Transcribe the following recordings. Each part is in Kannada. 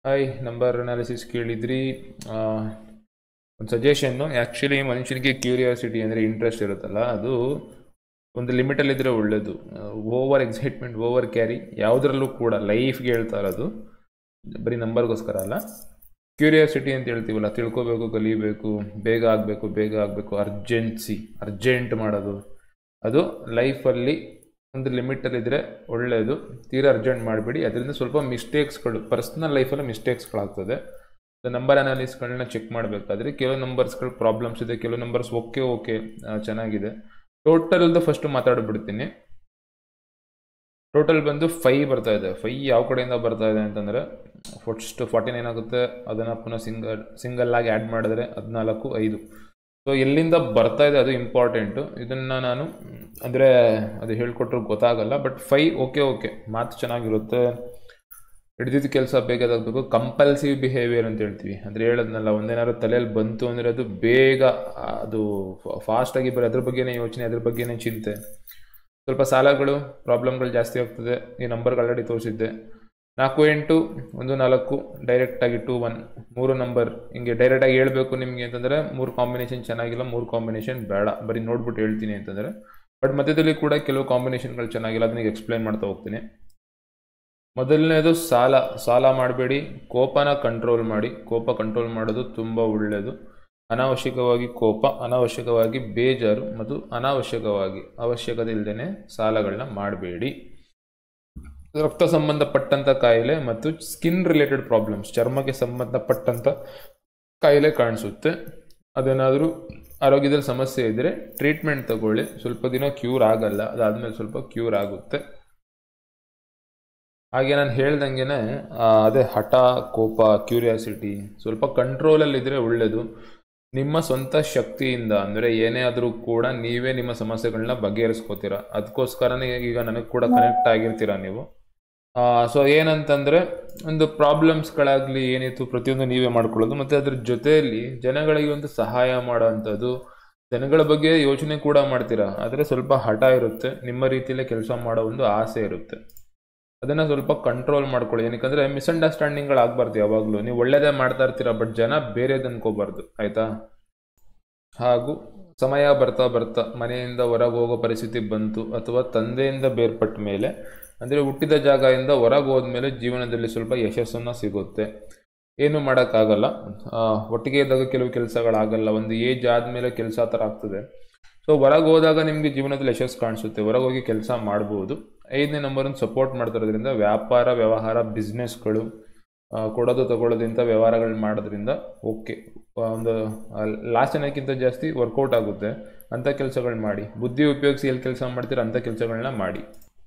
ಹಾಯ್ ನಂಬರ್ ಅನಾಲಿಸಿಸ್ ಕೇಳಿದ್ರಿ ಒಂದು ಸಜೆಷನ್ನು ಆ್ಯಕ್ಚುಲಿ ಮನುಷ್ಯನಿಗೆ ಕ್ಯೂರಿಯಾಸಿಟಿ ಅಂದರೆ ಇಂಟ್ರೆಸ್ಟ್ ಇರುತ್ತಲ್ಲ ಅದು ಒಂದು ಲಿಮಿಟಲ್ಲಿದ್ದರೆ ಒಳ್ಳೆಯದು ಓವರ್ ಎಕ್ಸೈಟ್ಮೆಂಟ್ ಓವರ್ ಕ್ಯಾರಿ ಯಾವುದರಲ್ಲೂ ಕೂಡ ಲೈಫ್ಗೆ ಹೇಳ್ತಾ ಇರೋದು ಬರೀ ನಂಬರ್ಗೋಸ್ಕರ ಅಲ್ಲ ಕ್ಯೂರಿಯಾಸಿಟಿ ಅಂತ ಹೇಳ್ತೀವಲ್ಲ ತಿಳ್ಕೊಬೇಕು ಕಲಿಬೇಕು ಬೇಗ ಆಗಬೇಕು ಬೇಗ ಆಗಬೇಕು ಅರ್ಜೆನ್ಸಿ ಅರ್ಜೆಂಟ್ ಮಾಡೋದು ಅದು ಲೈಫಲ್ಲಿ ಒಂದು ಲಿಮಿಟಲ್ಲಿದ್ದರೆ ಒಳ್ಳೆಯದು ತೀರಾ ಅರ್ಜೆಂಟ್ ಮಾಡಬೇಡಿ ಅದರಿಂದ ಸ್ವಲ್ಪ ಮಿಸ್ಟೇಕ್ಸ್ಗಳು ಪರ್ಸ್ನಲ್ ಲೈಫಲ್ಲಿ ಮಿಸ್ಟೇಕ್ಸ್ಗಳಾಗ್ತದೆ ನಂಬರ್ ಅನಾಲಿಸ್ಗಳನ್ನ ಚೆಕ್ ಮಾಡಬೇಕಾದ್ರೆ ಕೆಲವು ನಂಬರ್ಸ್ಗಳು ಪ್ರಾಬ್ಲಮ್ಸ್ ಇದೆ ಕೆಲವು ನಂಬರ್ಸ್ ಓಕೆ ಓಕೆ ಚೆನ್ನಾಗಿದೆ ಟೋಟಲ್ದು ಫಸ್ಟ್ ಮಾತಾಡ್ಬಿಡ್ತೀನಿ ಟೋಟಲ್ ಬಂದು ಫೈ ಬರ್ತಾ ಇದೆ ಫೈ ಯಾವ ಕಡೆಯಿಂದ ಬರ್ತಾ ಇದೆ ಅಂತಂದರೆ ಫಸ್ಟ್ ಫಾರ್ಟಿ ನೈನ್ ಆಗುತ್ತೆ ಅದನ್ನು ಪುನಃ ಸಿಂಗಲ್ ಸಿಂಗಲ್ ಆಗಿ ಆ್ಯಡ್ ಮಾಡಿದ್ರೆ ಹದಿನಾಲ್ಕು ಐದು ಸೊ ಎಲ್ಲಿಂದ ಬರ್ತಾ ಇದೆ ಅದು ಇಂಪಾರ್ಟೆಂಟು ಇದನ್ನು ನಾನು ಅಂದರೆ ಅದು ಹೇಳ್ಕೊಟ್ರು ಗೊತ್ತಾಗಲ್ಲ ಬಟ್ ಫೈ ಓಕೆ ಓಕೆ ಮಾತು ಚೆನ್ನಾಗಿರುತ್ತೆ ಹಿಡಿದಿದ್ದ ಕೆಲಸ ಬೇಕಾದಾಗಬೇಕು ಕಂಪಲ್ಸಿವ್ ಬಿಹೇವಿಯರ್ ಅಂತ ಹೇಳ್ತೀವಿ ಅಂದರೆ ಹೇಳೋದ್ನಲ್ಲ ಒಂದೇನಾದ್ರು ತಲೆಯಲ್ಲಿ ಬಂತು ಅಂದರೆ ಅದು ಬೇಗ ಅದು ಫಾಸ್ಟಾಗಿ ಬರೀ ಅದ್ರ ಬಗ್ಗೆನೇ ಯೋಚನೆ ಅದ್ರ ಬಗ್ಗೆನೇ ಚಿಂತೆ ಸ್ವಲ್ಪ ಸಾಲಗಳು ಪ್ರಾಬ್ಲಮ್ಗಳು ಜಾಸ್ತಿ ಆಗ್ತದೆ ಈ ನಂಬರ್ಗೆ ಆಲ್ರೆಡಿ ತೋರಿಸಿದ್ದೆ ನಾಲ್ಕು ಎಂಟು ಒಂದು ನಾಲ್ಕು ಡೈರೆಕ್ಟಾಗಿ ಟು ಒನ್ ಮೂರು ನಂಬರ್ ಹಿಂಗೆ ಡೈರೆಕ್ಟಾಗಿ ಹೇಳಬೇಕು ನಿಮಗೆ ಅಂತಂದರೆ ಮೂರು ಕಾಂಬಿನೇಷನ್ ಚೆನ್ನಾಗಿಲ್ಲ ಮೂರು ಕಾಂಬಿನೇಷನ್ ಬೇಡ ಬರೀ ನೋಡ್ಬಿಟ್ಟು ಹೇಳ್ತೀನಿ ಅಂತಂದರೆ ಬಟ್ ಮಧ್ಯದಲ್ಲಿ ಕೂಡ ಕೆಲವು ಕಾಂಬಿನೇಷನ್ಗಳು ಚೆನ್ನಾಗಿಲ್ಲ ಅದನ್ನ ಎಕ್ಸ್ಪ್ಲೈನ್ ಮಾಡ್ತಾ ಹೋಗ್ತೀನಿ ಮೊದಲನೇದು ಸಾಲ ಸಾಲ ಮಾಡಬೇಡಿ ಕೋಪನ ಕಂಟ್ರೋಲ್ ಮಾಡಿ ಕೋಪ ಕಂಟ್ರೋಲ್ ಮಾಡೋದು ತುಂಬ ಒಳ್ಳೆಯದು ಅನಾವಶ್ಯಕವಾಗಿ ಕೋಪ ಅನಾವಶ್ಯಕವಾಗಿ ಬೇಜಾರು ಮತ್ತು ಅನಾವಶ್ಯಕವಾಗಿ ಅವಶ್ಯಕತೆ ಇಲ್ಲದೇ ಸಾಲಗಳನ್ನ ಮಾಡಬೇಡಿ ರಕ್ತ ಸಂಬಂಧಪಟ್ಟಂಥ ಕಾಯಿಲೆ ಮತ್ತು ಸ್ಕಿನ್ ರಿಲೇಟೆಡ್ ಪ್ರಾಬ್ಲಮ್ಸ್ ಚರ್ಮಕ್ಕೆ ಸಂಬಂಧಪಟ್ಟಂಥ ಕಾಯಿಲೆ ಕಾಣಿಸುತ್ತೆ ಅದೇನಾದರೂ ಆರೋಗ್ಯದಲ್ಲಿ ಸಮಸ್ಯೆ ಇದ್ದರೆ ಟ್ರೀಟ್ಮೆಂಟ್ ತಗೊಳ್ಳಿ ಸ್ವಲ್ಪ ದಿನ ಕ್ಯೂರ್ ಆಗಲ್ಲ ಅದಾದಮೇಲೆ ಸ್ವಲ್ಪ ಕ್ಯೂರ್ ಆಗುತ್ತೆ ಹಾಗೆ ನಾನು ಹೇಳ್ದಂಗೆ ಅದೇ ಹಠ ಕೋಪ ಕ್ಯೂರಿಯಾಸಿಟಿ ಸ್ವಲ್ಪ ಕಂಟ್ರೋಲಲ್ಲಿದ್ದರೆ ಒಳ್ಳೆಯದು ನಿಮ್ಮ ಸ್ವಂತ ಶಕ್ತಿಯಿಂದ ಅಂದರೆ ಏನೇ ಆದರೂ ಕೂಡ ನೀವೇ ನಿಮ್ಮ ಸಮಸ್ಯೆಗಳನ್ನ ಬಗೆಹರಿಸ್ಕೋತೀರ ಅದಕ್ಕೋಸ್ಕರನೇ ಈಗ ನನಗೆ ಕೂಡ ಕನೆಕ್ಟ್ ಆಗಿರ್ತೀರ ನೀವು ಸೊ ಏನಂತಂದರೆ ಒಂದು ಪ್ರಾಬ್ಲಮ್ಸ್ಗಳಾಗಲಿ ಏನಿತ್ತು ಪ್ರತಿಯೊಂದು ನೀವೇ ಮಾಡ್ಕೊಳ್ಳೋದು ಮತ್ತು ಅದ್ರ ಜೊತೆಯಲ್ಲಿ ಜನಗಳಿಗೆ ಒಂದು ಸಹಾಯ ಮಾಡೋವಂಥದ್ದು ಜನಗಳ ಬಗ್ಗೆ ಯೋಚನೆ ಕೂಡ ಮಾಡ್ತೀರಾ ಆದರೆ ಸ್ವಲ್ಪ ಹಠ ಇರುತ್ತೆ ನಿಮ್ಮ ರೀತಿಯಲ್ಲೇ ಕೆಲಸ ಮಾಡೋ ಒಂದು ಆಸೆ ಇರುತ್ತೆ ಅದನ್ನು ಸ್ವಲ್ಪ ಕಂಟ್ರೋಲ್ ಮಾಡ್ಕೊಳ್ಳಿ ಏನಕ್ಕೆ ಮಿಸ್ಅಂಡರ್ಸ್ಟ್ಯಾಂಡಿಂಗ್ಗಳು ಆಗಬಾರ್ದು ಯಾವಾಗಲೂ ನೀವು ಒಳ್ಳೇದೇ ಮಾಡ್ತಾ ಇರ್ತೀರ ಬಟ್ ಜನ ಬೇರೆದು ಅನ್ಕೋಬಾರ್ದು ಆಯಿತಾ ಹಾಗೂ ಸಮಯ ಬರ್ತಾ ಬರ್ತಾ ಮನೆಯಿಂದ ಹೊರಗೆ ಹೋಗೋ ಪರಿಸ್ಥಿತಿ ಬಂತು ಅಥವಾ ತಂದೆಯಿಂದ ಬೇರ್ಪಟ್ಟ ಮೇಲೆ ಅಂದರೆ ಹುಟ್ಟಿದ ಜಾಗದಿಂದ ಹೊರಗೆ ಹೋದ್ಮೇಲೆ ಜೀವನದಲ್ಲಿ ಸ್ವಲ್ಪ ಯಶಸ್ಸನ್ನು ಸಿಗುತ್ತೆ ಏನು ಮಾಡೋಕ್ಕಾಗಲ್ಲ ಒಟ್ಟಿಗೆ ಇದ್ದಾಗ ಕೆಲವು ಕೆಲಸಗಳಾಗಲ್ಲ ಒಂದು ಏಜ್ ಆದಮೇಲೆ ಕೆಲಸ ಥರ ಆಗ್ತದೆ ಸೊ ಹೊರಗೆ ಹೋದಾಗ ನಿಮಗೆ ಜೀವನದಲ್ಲಿ ಯಶಸ್ಸು ಕಾಣಿಸುತ್ತೆ ಹೊರಗೆ ಹೋಗಿ ಕೆಲಸ ಮಾಡ್ಬೋದು ಐದನೇ ನಂಬರನ್ನು ಸಪೋರ್ಟ್ ಮಾಡ್ತಿರೋದ್ರಿಂದ ವ್ಯಾಪಾರ ವ್ಯವಹಾರ ಬಿಸ್ನೆಸ್ಗಳು ಕೊಡೋದು ತಗೊಳ್ಳೋದಿಂಥ ವ್ಯವಹಾರಗಳು ಮಾಡೋದ್ರಿಂದ ಓಕೆ ಒಂದು ಲಾಸ್ಟ್ ಜನಕ್ಕಿಂತ ಜಾಸ್ತಿ ವರ್ಕೌಟ್ ಆಗುತ್ತೆ ಅಂಥ ಕೆಲಸಗಳು ಮಾಡಿ ಬುದ್ಧಿ ಉಪಯೋಗಿಸಿ ಎಲ್ಲಿ ಕೆಲಸ ಮಾಡ್ತೀರ ಅಂಥ ಕೆಲಸಗಳನ್ನ ಮಾಡಿ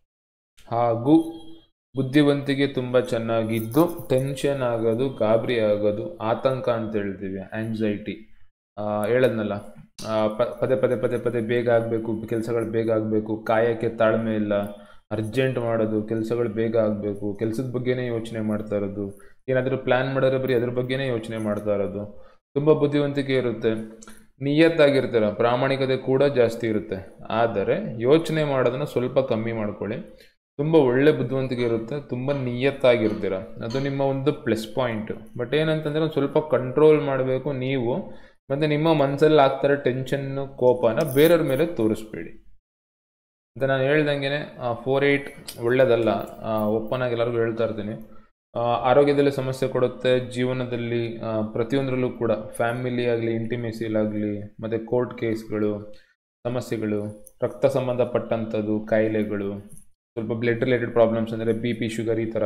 ಹಾಗೂ ಬುದ್ಧಿವಂತಿಕೆ ತುಂಬ ಚೆನ್ನಾಗಿದ್ದು ಟೆನ್ಷನ್ ಆಗೋದು ಗಾಬರಿ ಆಗೋದು ಆತಂಕ ಅಂತ ಹೇಳ್ತೀವಿ ಆ್ಯಂಗ್ಸೈಟಿ ಹೇಳದ್ನಲ್ಲ ಪದೇ ಪದೇ ಪದೇ ಪದೇ ಬೇಗ ಆಗಬೇಕು ಕೆಲಸಗಳು ಬೇಗ ಆಗಬೇಕು ಕಾಯಕ್ಕೆ ತಾಳ್ಮೆ ಇಲ್ಲ ಅರ್ಜೆಂಟ್ ಮಾಡೋದು ಕೆಲಸಗಳು ಬೇಗ ಆಗಬೇಕು ಕೆಲಸದ ಬಗ್ಗೆನೇ ಯೋಚನೆ ಮಾಡ್ತಾ ಇರೋದು ಏನಾದರೂ ಪ್ಲ್ಯಾನ್ ಮಾಡಿದ್ರೆ ಬರೀ ಅದ್ರ ಬಗ್ಗೆನೇ ಯೋಚನೆ ಮಾಡ್ತಾ ಇರೋದು ತುಂಬ ಬುದ್ಧಿವಂತಿಕೆ ಇರುತ್ತೆ ನಿಯತ್ತಾಗಿರ್ತೀರ ಪ್ರಾಮಾಣಿಕತೆ ಕೂಡ ಜಾಸ್ತಿ ಇರುತ್ತೆ ಆದರೆ ಯೋಚನೆ ಮಾಡೋದನ್ನು ಸ್ವಲ್ಪ ಕಮ್ಮಿ ಮಾಡ್ಕೊಳ್ಳಿ ತುಂಬ ಒಳ್ಳೆ ಬುದ್ಧಿವಂತಿಕೆ ಇರುತ್ತೆ ತುಂಬ ನಿಯತ್ತಾಗಿರ್ತೀರ ಅದು ನಿಮ್ಮ ಒಂದು ಪ್ಲಸ್ ಪಾಯಿಂಟ್ ಬಟ್ ಏನಂತಂದರೆ ಒಂದು ಸ್ವಲ್ಪ ಕಂಟ್ರೋಲ್ ಮಾಡಬೇಕು ನೀವು ಮತ್ತು ನಿಮ್ಮ ಮನಸ್ಸಲ್ಲಿ ಆಗ್ತಾರೆ ಟೆನ್ಷನ್ನು ಕೋಪನ ಬೇರೆಯವ್ರ ಮೇಲೆ ತೋರಿಸ್ಬೇಡಿ ಅಂತ ನಾನು ಹೇಳ್ದಂಗೆ ಫೋರ್ ಏಯ್ಟ್ ಒಳ್ಳೇದಲ್ಲ ಓಪನ್ ಆಗಿ ಎಲ್ಲರಿಗೂ ಹೇಳ್ತಾ ಇರ್ತೀನಿ ಆರೋಗ್ಯದಲ್ಲಿ ಸಮಸ್ಯೆ ಕೊಡುತ್ತೆ ಜೀವನದಲ್ಲಿ ಪ್ರತಿಯೊಂದರಲ್ಲೂ ಕೂಡ ಫ್ಯಾಮಿಲಿ ಆಗಲಿ ಇಂಟಿಮೇಸಿಲಾಗಲಿ ಮತ್ತು ಕೋರ್ಟ್ ಕೇಸ್ಗಳು ಸಮಸ್ಯೆಗಳು ರಕ್ತ ಸಂಬಂಧಪಟ್ಟಂಥದ್ದು ಕಾಯಿಲೆಗಳು ಸ್ವಲ್ಪ ಬ್ಲಡ್ ರಿಲೇಟೆಡ್ ಪ್ರಾಬ್ಲಮ್ಸ್ ಅಂದರೆ ಬಿ ಪಿ ಶುಗರ್ ಈ ಥರ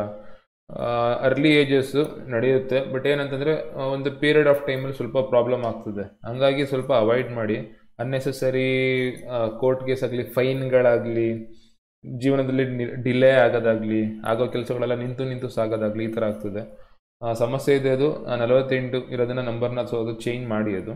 ಅರ್ಲಿ ಏಜಸ್ಸು ನಡೆಯುತ್ತೆ ಬಟ್ ಏನಂತಂದರೆ ಒಂದು ಪೀರಿಯಡ್ ಆಫ್ ಟೈಮಲ್ಲಿ ಸ್ವಲ್ಪ ಪ್ರಾಬ್ಲಮ್ ಆಗ್ತದೆ ಹಂಗಾಗಿ ಸ್ವಲ್ಪ ಅವಾಯ್ಡ್ ಮಾಡಿ ಅನ್ನೆಸೆಸರಿ ಕೋರ್ಟ್ ಕೇಸ್ ಆಗಲಿ ಫೈನ್ಗಳಾಗಲಿ ಜೀವನದಲ್ಲಿ ಡಿಲೇ ಆಗೋದಾಗಲಿ ಆಗೋ ಕೆಲಸಗಳೆಲ್ಲ ನಿಂತು ನಿಂತು ಸಾಗೋದಾಗಲಿ ಈ ಥರ ಆಗ್ತದೆ ಸಮಸ್ಯೆ ಇದೆ ಅದು ನಲವತ್ತೆಂಟು ಇರೋದನ್ನು ನಂಬರ್ನ ಸೊ ಅದು ಚೇಂಜ್ ಮಾಡಿ ಅದು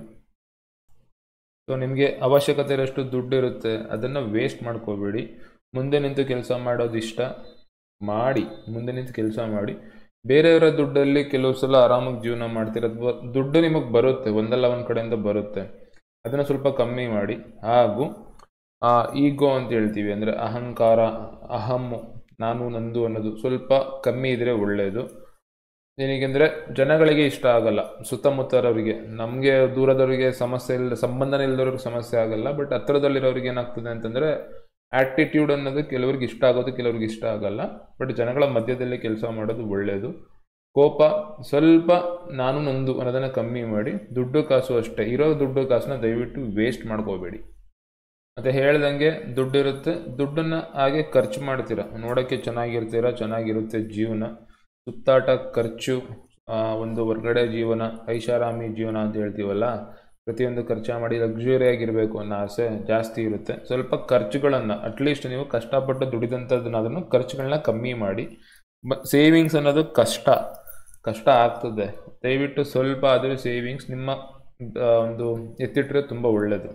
ಸೊ ನಿಮಗೆ ಅವಶ್ಯಕತೆ ಇರೋಷ್ಟು ದುಡ್ಡು ಇರುತ್ತೆ ಅದನ್ನು ವೇಸ್ಟ್ ಮಾಡ್ಕೋಬೇಡಿ ಮುಂದೆ ನಿಂತು ಕೆಲಸ ಮಾಡೋದು ಇಷ್ಟ ಮಾಡಿ ಮುಂದೆ ನಿಂತು ಕೆಲಸ ಮಾಡಿ ಬೇರೆಯವರ ದುಡ್ಡಲ್ಲಿ ಕೆಲವು ಸಲ ಆರಾಮಾಗಿ ಜೀವನ ಮಾಡ್ತೀರ ಅಥವಾ ದುಡ್ಡು ನಿಮಗೆ ಬರುತ್ತೆ ಒಂದಲ್ಲ ಒಂದು ಕಡೆಯಿಂದ ಬರುತ್ತೆ ಅದನ್ನು ಸ್ವಲ್ಪ ಕಮ್ಮಿ ಮಾಡಿ ಹಾಗೂ ಈಗೋ ಅಂತ ಹೇಳ್ತೀವಿ ಅಂದರೆ ಅಹಂಕಾರ ಅಹಮ್ಮು ನಾನು ನಂದು ಅನ್ನೋದು ಸ್ವಲ್ಪ ಕಮ್ಮಿ ಇದ್ದರೆ ಒಳ್ಳೆಯದು ಏನಿಗೆಂದರೆ ಜನಗಳಿಗೆ ಇಷ್ಟ ಆಗಲ್ಲ ಸುತ್ತಮುತ್ತಲವರಿಗೆ ನಮಗೆ ದೂರದವರಿಗೆ ಸಮಸ್ಯೆ ಇಲ್ಲ ಸಂಬಂಧನೇ ಇಲ್ಲದವ್ರಿಗೆ ಸಮಸ್ಯೆ ಆಗಲ್ಲ ಬಟ್ ಹತ್ರದಲ್ಲಿರೋರಿಗೆ ಏನಾಗ್ತದೆ ಅಂತಂದರೆ ಆ್ಯಟಿಟ್ಯೂಡ್ ಅನ್ನೋದು ಕೆಲವ್ರಿಗೆ ಇಷ್ಟ ಆಗೋದು ಕೆಲವ್ರಿಗೆ ಇಷ್ಟ ಆಗಲ್ಲ ಬಟ್ ಜನಗಳ ಮಧ್ಯದಲ್ಲಿ ಕೆಲಸ ಮಾಡೋದು ಒಳ್ಳೆಯದು ಕೋಪ ಸ್ವಲ್ಪ ನಾನು ನಂದು ಅನ್ನೋದನ್ನು ಕಮ್ಮಿ ಮಾಡಿ ದುಡ್ಡು ಕಾಸು ಅಷ್ಟೇ ಇರೋ ದುಡ್ಡು ಕಾಸನ್ನ ದಯವಿಟ್ಟು ವೇಸ್ಟ್ ಮಾಡ್ಕೋಬೇಡಿ ಮತ್ತು ಹೇಳ್ದಂಗೆ ದುಡ್ಡು ಇರುತ್ತೆ ದುಡ್ಡನ್ನು ಹಾಗೆ ಖರ್ಚು ಮಾಡ್ತೀರ ನೋಡೋಕ್ಕೆ ಚೆನ್ನಾಗಿರ್ತೀರ ಚೆನ್ನಾಗಿರುತ್ತೆ ಜೀವನ ಸುತ್ತಾಟ ಖರ್ಚು ಆ, ಒಂದು ಹೊರ್ಗಡೆ ಜೀವನ ಐಷಾರಾಮಿ ಜೀವನ ಅಂತ ಹೇಳ್ತೀವಲ್ಲ ಪ್ರತಿಯೊಂದು ಖರ್ಚು ಮಾಡಿ ಲಕ್ಸುರಿ ಆಗಿರಬೇಕು ಅನ್ನೋ ಆಸೆ ಜಾಸ್ತಿ ಇರುತ್ತೆ ಸ್ವಲ್ಪ ಖರ್ಚುಗಳನ್ನು ಅಟ್ಲೀಸ್ಟ್ ನೀವು ಕಷ್ಟಪಟ್ಟು ದುಡಿದಂಥದ್ದನ್ನ ಅದನ್ನು ಖರ್ಚುಗಳನ್ನ ಕಮ್ಮಿ ಮಾಡಿ ಬ ಸೇವಿಂಗ್ಸ್ ಅನ್ನೋದು ಕಷ್ಟ ಕಷ್ಟ ಆಗ್ತದೆ ದಯವಿಟ್ಟು ಸ್ವಲ್ಪ ಆದರೂ ಸೇವಿಂಗ್ಸ್ ನಿಮ್ಮ ಆ, ಒಂದು ಎತ್ತಿಟ್ಟರೆ ತುಂಬ ಒಳ್ಳೆಯದು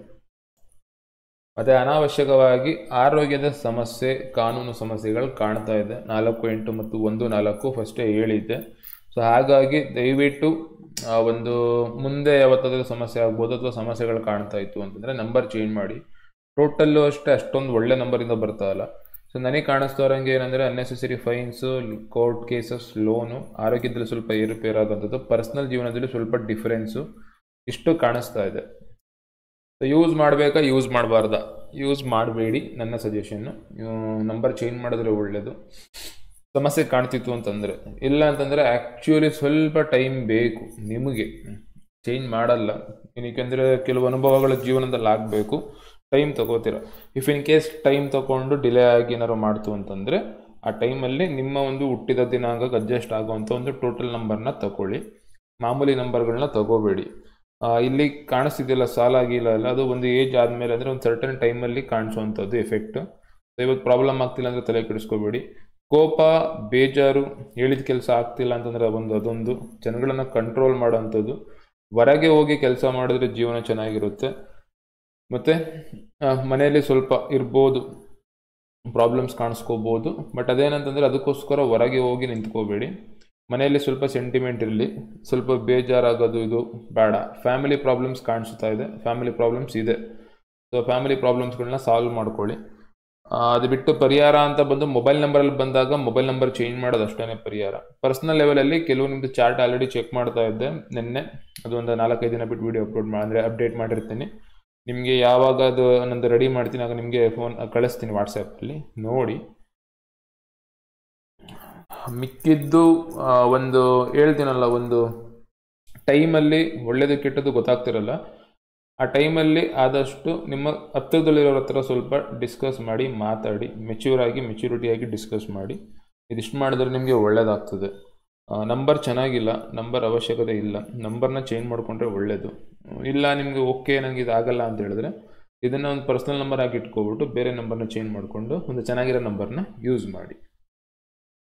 ಮತ್ತು ಅನಾವಶ್ಯಕವಾಗಿ ಆರೋಗ್ಯದ ಸಮಸ್ಯೆ ಕಾನೂನು ಸಮಸ್ಯೆಗಳು ಕಾಣ್ತಾ ಇದೆ ನಾಲ್ಕು ಎಂಟು ಮತ್ತು ಒಂದು ನಾಲ್ಕು ಫಸ್ಟೇ ಹೇಳಿದ್ದೆ ಸೊ ಹಾಗಾಗಿ ದಯವಿಟ್ಟು ಆ ಒಂದು ಮುಂದೆ ಯಾವತ್ತಾದರೂ ಸಮಸ್ಯೆ ಆಗ್ಬೋದು ಅಥವಾ ಸಮಸ್ಯೆಗಳು ಕಾಣ್ತಾ ಇತ್ತು ಅಂತಂದರೆ ನಂಬರ್ ಚೇಂಜ್ ಮಾಡಿ ಟೋಟಲ್ಲು ಅಷ್ಟೇ ಅಷ್ಟೊಂದು ಒಳ್ಳೆ ನಂಬರಿಂದ ಬರ್ತಾ ಇಲ್ಲ ಸೊ ನನಗೆ ಕಾಣಿಸ್ತಾ ಇರೋಂಗೆ ಏನಂದರೆ unnecessary fines court cases loan ಆರೋಗ್ಯದಲ್ಲಿ ಸ್ವಲ್ಪ ಏರುಪೇರಾಗೋಂಥದ್ದು ಪರ್ಸ್ನಲ್ ಜೀವನದಲ್ಲಿ ಸ್ವಲ್ಪ ಡಿಫ್ರೆನ್ಸು ಇಷ್ಟು ಕಾಣಿಸ್ತಾ ಇದೆ ಸೊ ಯೂಸ್ ಮಾಡಬೇಕಾ ಯೂಸ್ ಮಾಡಬಾರ್ದ ಯೂಸ್ ಮಾಡಬೇಡಿ ನನ್ನ ಸಜೆಷನ್ನು ನಂಬರ್ ಚೇಂಜ್ ಮಾಡಿದ್ರೆ ಒಳ್ಳೆಯದು ಸಮಸ್ಯೆ ಕಾಣ್ತಿತ್ತು ಅಂತಂದರೆ ಇಲ್ಲ ಅಂತಂದರೆ ಆ್ಯಕ್ಚುಲಿ ಸ್ವಲ್ಪ ಟೈಮ್ ಬೇಕು ನಿಮಗೆ ಚೇಂಜ್ ಮಾಡಲ್ಲ ಏನಕ್ಕೆಂದರೆ ಕೆಲವು ಅನುಭವಗಳ ಜೀವನದಲ್ಲಿ ಆಗಬೇಕು ಟೈಮ್ ತಗೋತೀರ ಇಫ್ ಇನ್ ಕೇಸ್ ಟೈಮ್ ತಗೊಂಡು ಡಿಲೇ ಆಗಿ ಏನಾರು ಮಾಡ್ತು ಅಂತಂದರೆ ಆ ಟೈಮಲ್ಲಿ ನಿಮ್ಮ ಒಂದು ಹುಟ್ಟಿದ ದಿನಾಂಕಕ್ಕೆ ಅಡ್ಜಸ್ಟ್ ಆಗುವಂಥ ಒಂದು ಟೋಟಲ್ ನಂಬರ್ನ ತಗೊಳ್ಳಿ ಮಾಮೂಲಿ ನಂಬರ್ಗಳನ್ನ ತಗೋಬೇಡಿ ಆ, ಇಲ್ಲಿ ಕಾಣಿಸ್ತಿದೆಯಲ್ಲ ಸಾಲ ಆಗಿಲ್ಲ ಅಲ್ಲ ಅದು ಒಂದು ಏಜ್ ಆದಮೇಲೆ ಅಂದರೆ ಒಂದು ಸರ್ಟನ್ ಟೈಮಲ್ಲಿ ಕಾಣಿಸುವಂಥದ್ದು ಎಫೆಕ್ಟ್ ಇವತ್ತು ಪ್ರಾಬ್ಲಮ್ ಆಗ್ತಿಲ್ಲ ಅಂದರೆ ತಲೆ ಕೆಡಿಸ್ಕೋಬೇಡಿ ಕೋಪ ಬೇಜಾರು ಹೇಳಿದ ಕೆಲಸ ಆಗ್ತಿಲ್ಲ ಅಂತಂದರೆ ಒಂದು ಅದೊಂದು ಜನಗಳನ್ನು ಕಂಟ್ರೋಲ್ ಮಾಡೋವಂಥದ್ದು ಹೊರಗೆ ಹೋಗಿ ಕೆಲಸ ಮಾಡಿದ್ರೆ ಜೀವನ ಚೆನ್ನಾಗಿರುತ್ತೆ ಮತ್ತು ಮನೆಯಲ್ಲಿ ಸ್ವಲ್ಪ ಇರ್ಬೋದು ಪ್ರಾಬ್ಲಮ್ಸ್ ಕಾಣಿಸ್ಕೋಬೋದು ಬಟ್ ಅದೇನಂತಂದರೆ ಅದಕ್ಕೋಸ್ಕರ ಹೊರಗೆ ಹೋಗಿ ನಿಂತ್ಕೋಬೇಡಿ ಮನೆಯಲ್ಲಿ ಸ್ವಲ್ಪ ಸೆಂಟಿಮೆಂಟ್ ಇರಲಿ ಸ್ವಲ್ಪ ಬೇಜಾರಾಗೋದು ಇದು ಬೇಡ ಫ್ಯಾಮಿಲಿ ಪ್ರಾಬ್ಲಮ್ಸ್ ಕಾಣಿಸ್ತಾ ಇದೆ ಫ್ಯಾಮಿಲಿ ಪ್ರಾಬ್ಲಮ್ಸ್ ಇದೆ ಸೊ ಫ್ಯಾಮಿಲಿ ಪ್ರಾಬ್ಲಮ್ಸ್ಗಳನ್ನ ಸಾಲ್ವ್ ಮಾಡ್ಕೊಳ್ಳಿ ಆ, ಅದು ಬಿಟ್ಟು ಪರಿಹಾರ ಅಂತ ಬಂದು ಮೊಬೈಲ್ ನಂಬರಲ್ಲಿ ಬಂದಾಗ ಮೊಬೈಲ್ ನಂಬರ್ ಚೇಂಜ್ ಮಾಡೋದು ಅಷ್ಟೇ ಪರಿಹಾರ ಪರ್ಸ್ನಲ್ ಲೆವೆಲಲ್ಲಿ ಕೆಲವು ನಿಮ್ಮದು ಚಾರ್ಟ್ ಆಲ್ರೆಡಿ ಚೆಕ್ ಮಾಡ್ತಾ ಇದ್ದೆ ನಿನ್ನೆ ಅದು ಒಂದು ನಾಲ್ಕೈದು ದಿನ ಬಿಟ್ಟು ವಿಡಿಯೋ ಅಪ್ಲೋಡ್ ಮಾಡಿ ಅಂದರೆ ಅಪ್ಡೇಟ್ ಮಾಡಿರ್ತೀನಿ ನಿಮಗೆ ಯಾವಾಗ ಅದು ನಂದು ರೆಡಿ ಮಾಡ್ತೀನಿ ಆಗ ನಿಮಗೆ ಫೋನ್ ಕಳಿಸ್ತೀನಿ ವಾಟ್ಸಪ್ಪಲ್ಲಿ ನೋಡಿ ಮಿಕ್ಕಿದ್ದು ಆ, ಒಂದು ಹೇಳ್ತೀನಲ್ಲ ಒಂದು ಟೈಮಲ್ಲಿ ಒಳ್ಳೇದು ಕೆಟ್ಟದ್ದು ಗೊತ್ತಾಗ್ತಿರಲ್ಲ ಆ ಟೈಮಲ್ಲಿ ಆದಷ್ಟು ನಿಮ್ಮ ಹತ್ತಿರದಲ್ಲಿರೋರ ಹತ್ರ ಸ್ವಲ್ಪ ಡಿಸ್ಕಸ್ ಮಾಡಿ ಮಾತಾಡಿ ಮೆಚ್ಯೂರ್ ಆಗಿ ಮೆಚ್ಯೂರಿಟಿಯಾಗಿ ಡಿಸ್ಕಸ್ ಮಾಡಿ ಇದಿಷ್ಟು ಮಾಡಿದ್ರೆ ನಿಮಗೆ ಒಳ್ಳೇದಾಗ್ತದೆ ನಂಬರ್ ಚೆನ್ನಾಗಿಲ್ಲ ನಂಬರ್ ಅವಶ್ಯಕತೆ ಇಲ್ಲ ನಂಬರ್ನ ಚೇಂಜ್ ಮಾಡಿಕೊಂಡ್ರೆ ಒಳ್ಳೆಯದು ಇಲ್ಲ ನಿಮಗೆ ಓಕೆ ನನಗೆ ಇದಾಗಲ್ಲ ಅಂತ ಹೇಳಿದ್ರೆ ಇದನ್ನು ಒಂದು ಪರ್ಸ್ನಲ್ ನಂಬರ್ ಆಗಿ ಇಟ್ಕೊಬಿಟ್ಟು ಬೇರೆ ನಂಬರ್ನ ಚೇಂಜ್ ಮಾಡಿಕೊಂಡು ಒಂದು ಚೆನ್ನಾಗಿರೋ ನಂಬರ್ನ ಯೂಸ್ ಮಾಡಿ